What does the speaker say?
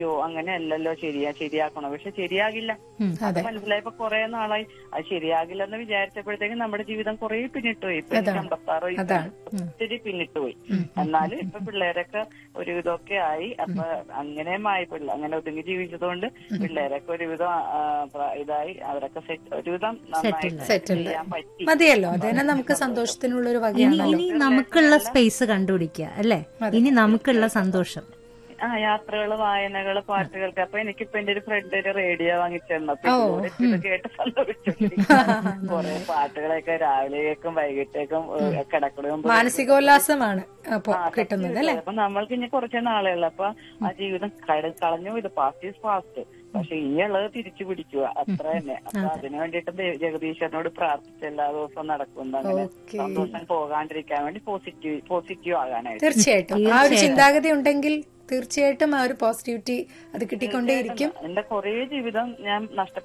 യോ അങ്ങനെയല്ലല്ലോ ശരിയാ ശരിയാക്കണോ പക്ഷെ ശരിയാകില്ല അത് മനസ്സിലായപ്പോ കുറെ നാളായി അത് ശരിയാകില്ലെന്ന് വിചാരിച്ചപ്പോഴത്തേക്കും നമ്മുടെ ജീവിതം കുറെ പിന്നിട്ട് പോയി ഇപ്പൊ എനിക്ക് അമ്പത്താറ് വയസ്സായി. ഒത്തിരി പിന്നിട്ട് പോയി എന്നാലും ഇപ്പൊ പിള്ളേരൊക്കെ ഒരു ഇതൊക്കെ ആയി അപ്പൊ അങ്ങനെയുമായി പിള്ള അങ്ങനെ ഒതുങ്ങി ജീവിച്ചതുകൊണ്ട് പിള്ളേരൊക്കെ ഒരുവിധം ആ, പ്ര- ഇതായി അവരൊക്കെ സെറ്റ് ഒരുവിധം നന്നായിട്ട് Settled. ചെയ്യാൻ പറ്റി മതിയല്ലോ അതന്നെ നമുക്ക് സന്തോഷത്തിനുള്ള ഒരു ഇനി വകയാണല്ലോ ഇനി നമുക്കുള്ള സ്പേസ് കണ്ടുപിടിക്കുക അല്ലേ ഇനി നമുക്കുള്ള സന്തോഷം ആ യാത്രകള് വായനകള് പാട്ടുകൾക്ക് അപ്പൊ എനിക്കിപ്പോ എന്റെ ഒരു ഫ്രണ്ട് ഒരു റേഡിയോ വാങ്ങിച്ചിരുന്നു അപ്പൊ ഇത് കേട്ട് സന്തോഷിച്ചു കുറെ പാട്ടുകളൊക്കെ രാവിലെ കേൾക്കും വൈകിട്ടേക്കും കിടക്കണ മാനസികോല്ലാസമാണ് അപ്പൊ കിട്ടുന്നത് അല്ലെ അപ്പൊ നമ്മൾക്ക് ഇനി കുറച്ച് നാളേ ഉള്ളു അപ്പൊ ആ ജീവിതം കട- കളഞ്ഞു ഇത് പാസ്റ്റ് ഈസ് ഫാസ്റ്റ് പക്ഷെ ഇനിയുള്ളത് തിരിച്ചു പിടിക്കുക അത്ര തന്നെ അപ്പൊ അതിനു വേണ്ടിയിട്ട് ദേ- ജഗദീശ്വരനോട് പ്രാർത്ഥിച്ച് എല്ലാ ദിവസവും നടക്കുന്നത് അങ്ങനെ ഓക്കേ. സന്തോഷം പോകാണ്ടിരിക്കാൻ വേണ്ടി പോസിറ്റീവ് പോസിറ്റീവ് ആകാനായിട്ട് തീർച്ചയായിട്ടും ആ ഒരു ചിന്താഗതി ഉണ്ടെങ്കിൽ തീർച്ചയായിട്ടും ആ ഒരു പോസിറ്റിവിറ്റി അത് കിട്ടിക്കൊണ്ടേയിരിക്കും എന്റെ കുറേ ജീവിതം ഞാൻ നഷ്ടപ്പെട്ടു